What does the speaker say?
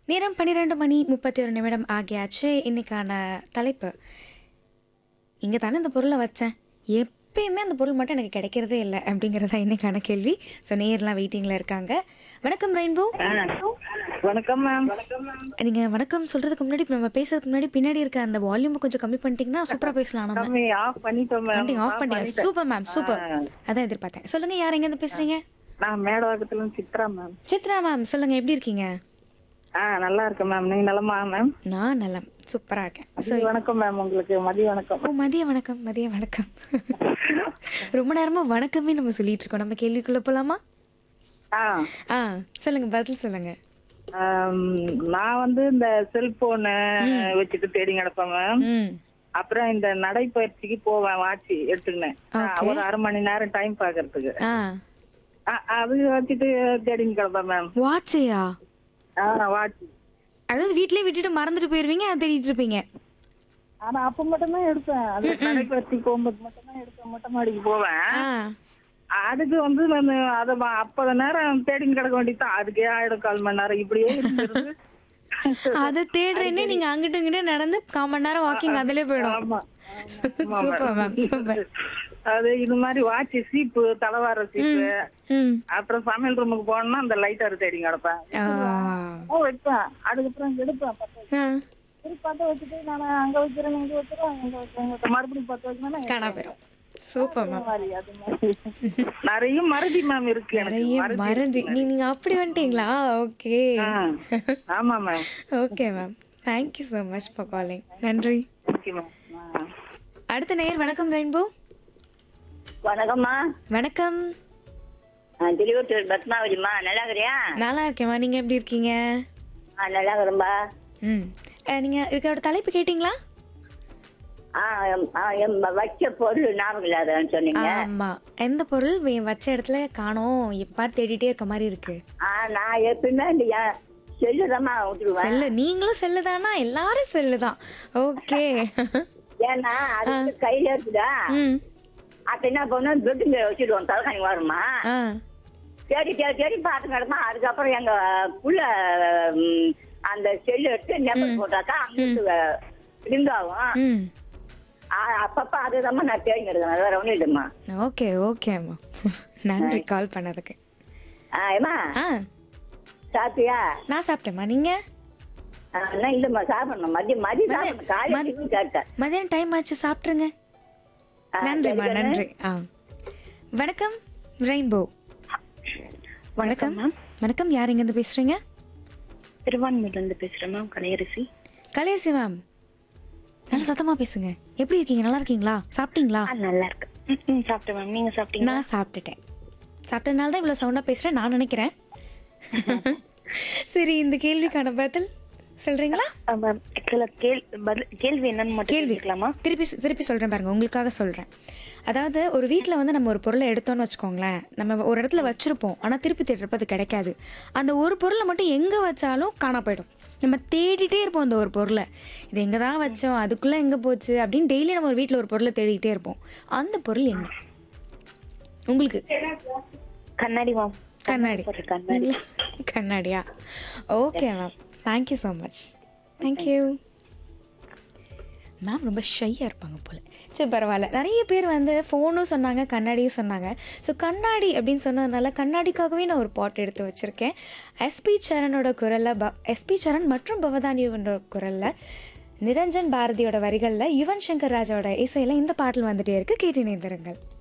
நேரம் பன்னிரெண்டு மணி முப்பத்தி ஒரு நிமிடம் ஆகியாச்சு இன்னைக்கான தலைப்பு இங்கே தானே இந்த பொருளை வச்சேன் எப்பயுமே அந்த பொருள் மட்டும் எனக்கு கிடைக்கிறதே இல்லை அப்படிங்கிறதா இன்னைக்கான கேள்வி ஸோ நேர்லாம் வெயிட்டிங்கில் இருக்காங்க வணக்கம் ரெயின்போ வணக்கம் மேம் நீங்கள் வணக்கம் சொல்கிறதுக்கு முன்னாடி இப்ப நம்ம பேசுறதுக்கு முன்னாடி பின்னாடி இருக்க அந்த வால்யூமை கொஞ்சம் கம்மி பண்ணிட்டீங்கன்னா சூப்பராக பேசலாம் நம்ம கம்மி ஆஃப் பண்ணிட்டோம் மேம் ஆஃப் பண்ணி சூப்பர் மேம் சூப்பர் அதான் எதிர்பார்த்தேன் சொல்லுங்க யார் எங்கேருந்து பேசுறீங்க நான் மேடவாக்கத்துல இருந்து சித்ரா மேம் சித்ரா மேம் சொல்லுங்க எப்படி இருக்கீங்க ஆ நல்லா இருக்கேன் மேம் நீங்க நலமா மேம் நான் நலம் சூப்பரா இருக்கேன் மதிய வணக்கம் மேம் உங்களுக்கு மதிய வணக்கம் ஓ மதிய வணக்கம் மதிய வணக்கம் ரொம்ப நேரமா வணக்கமே நம்ம சொல்லிட்டு இருக்கோம் நம்ம கேள்விக்குள்ள போலாமா ஆ ஆ சொல்லுங்க பதில் சொல்லுங்க ஆம், நான் வந்து இந்த செல்போனு வச்சுட்டு தேடி கிடப்பேன் மேம் ம் அப்புறம் இந்த நடைப்பயிற்சிக்கு போவேன் வாட்சி எடுத்துக்கினேன் ஆ, ஒரு அரை மணி நேரம் டைம் பாக்குறதுக்கு ஆ ஆ, அது வச்சுட்டு தேடின்னு கிடப்பேன் மேம் வாட்சையா ஆ வாட்சி அதாவது வீட்லயே விட்டுட்டு மறந்துட்டு போயிருவீங்க அதை தேடிட்டு இருப்பீங்க ஆனா அப்ப மட்டும் தான் எடுப்பேன் அது நடைப்பயிற்சிக்கு போகும்போது மட்டும் தான் எடுப்பேன் மொட்டை மாடிக்கு போவேன் ஆ அதுக்கு வந்து நான் அத ம- அப்பத நேரம் தேடின்னு கிடக்க வேண்டியதுதான் அதுக்கே ஆயிடும் கால் மணி நேரம் இப்படியே இருந்து அதை தேடுறேன்னே நீங்க அங்கிட்டு இங்கிட்ட நடந்து கால் மணி நேரம் வாக்கிங் அதிலே போயிடும் ஆமா சூப்பர் மேம் சூப்பர் அது இது மாதிரி வாட்ச் சீப்பு தலைவார சீப்பு ம் அப்புறம் சமையல் ரூமுக்கு போனோம்னா அந்த லைட்டர் தேடி கிடப்பேன் ஆ ஓ வைப்பேன் அதுக்கப்புறம் எடுப்பேன் பத்து ஆ. சரி பத்த வச்சுட்டு நான் அங்க வைக்கிறேன் இங்க வைக்கிறேன் இங்க வைக்கிறேன் மறுபடியும் பத்து வைக்கணும் காணா போயிடும் சூப்பர் மேம் மாதிரி அது மாதிரி நிறைய மறதி மேம் இருக்கு எனக்கு நிறைய மறந்து நீ நீங்க அப்படி வந்துட்டீங்களா ஓகே ஆ. ஆமா ma'am okay ma'am thank you so much for calling நன்றி ஓகே மேம் ஆ. அடுத்த நேயர் வணக்கம் ரெயின்போ வணக்கம்மா வணக்கம் நான் திருவத்தூர் பத்மாவதிம்மா நல்லா இருக்கிறியா நல்லா இருக்கேம்மா நீங்க எப்படி இருக்கீங்க ஆ நல்லா இருக்கிறேன்பா ம் அஹ், நீங்க இதுக்கோட தலைப்பு கேட்டிங்களா ஆ எம்- ஆ, எம் வச்ச பொருள் ஞாபகம் இல்லாதன்னு சொன்னீங்க ஆமா எந்த பொருள் வே- வச்ச இடத்துல காணோம் எப்பா தேடிட்டே இருக்க மாதிரி இருக்கு ஆ நான் எப்பயுமே இந்த என் செல்லு தாம்மா விட்டுருவேன் செல்லு நீங்களும் செல்லு தானா எல்லாரும் செல்லு தான் ஓகே ஏன்னா அது வந்து கையில இருக்குதா ம் அப்ப என்ன பண்ணுவோம் பெட்டுங்க வச்சுடுவோம் தலைக்காணி வருமா ஆ தேடி தேடி தேடி பார்த்து கிடப்போம் அதுக்கப்புறம் எங்க புள்ள ம், அந்த செல்லு எடுத்து நெம்பர் போட்டாக்கா அங்கிட்டு ரிங் ஆகும் ம் ஆ, அப்பப்ப அதுதாம்மா நான் தேடி கிடக்கேன் அது வேற ஒன்றும் இல்லைம்மா ஓகே ஓகேம்மா நன்றி கால் பண்ணதுக்கு ஆ ஏம்மா ஆ சாப்பிட்டியா நான் சாப்பிட்டேம்மா நீங்க அண்ணா இல்லம்மா சாப்பிடணும் மதியம் மதியம் சாப்பிடணும் காலையில மதி- டிஃபன் கேட்டேன் மதியானம் டைம் ஆச்சு சாப்பிட்ருங்க ஆ, நன்றிம்மா சரி, நன்றி ஆ வணக்கம் ரெயின்போ வணக்கம் வணக்கம் யார் எங்கேருந்து பேசுறீங்க திருவான்மையில இருந்து பேசுறேன் மேம் கலையரசி கலையரசி மேம் நல்லா சத்தமா பேசுங்க எப்படி இருக்கீங்க நல்லா இருக்கீங்களா சாப்பிட்டீங்களா ஆ நல்லா இருக்கு ம், ம், சாப்பிட்டேன் மேம் நீங்க சாப்பிட்டீங்களா நான் சாப்பிட்டுட்டேன் சாப்பிட்டதுனால தான் இவ்வளோ சவுண்டாக பேசுகிறேன் நான் நினைக்கிறேன் சரி இந்த கேள்விக்கான பதில் சொல்றீங்களா ஆ, மேம் ஆக்சுவலா கேள் பதில் கேள்வி என்னன்னு மட்டும் கேள்வி தெரிஞ்சுக்கலாமா திருப்பி திருப்பி சொல்கிறேன் பாருங்க உங்களுக்காக சொல்கிறேன் அதாவது ஒரு வீட்டில் வந்து நம்ம ஒரு பொருளை எடுத்தோம்னு வச்சுக்கோங்களேன் நம்ம ஒரு இடத்துல வச்சுருப்போம் ஆனால் திருப்பி தேடுறப்ப அது கிடைக்காது அந்த ஒரு பொருளை மட்டும் எங்கே வச்சாலும் காணா போயிடும் நம்ம தேடிட்டே இருப்போம் அந்த ஒரு பொருளை இது எங்கே தான் வச்சோம் அதுக்குள்ளே எங்கே போச்சு அப்படின்னு டெய்லி நம்ம ஒரு வீட்டில் ஒரு பொருளை தேடிக்கிட்டே இருப்போம் அந்த பொருள் என்ன உங்களுக்கு கண்ணாடி மேம் கண்ணாடி ஒரு கண்ணாடி கண்ணாடியா okay ma'am thank you so much thank you ma'am ரொம்ப ஷையாக இருப்பாங்க போல் சரி பரவாயில்ல நிறைய பேர் வந்து ஃபோனும் சொன்னாங்க கண்ணாடியும் சொன்னாங்க ஸோ கண்ணாடி அப்படின்னு சொன்னதுனால கண்ணாடிக்காகவே நான் ஒரு பாட் எடுத்து வச்சுருக்கேன் எஸ்பி சரணோட குரலில் ப எஸ்பி சரண் மற்றும் பவதானியோட குரலில் நிரஞ்சன் பாரதியோட வரிகளில் யுவன் சங்கர் ராஜாவோட இசையில் இந்த பாட்டில் வந்துட்டே இருக்கு கேட்டு இணைந்திருங்கள்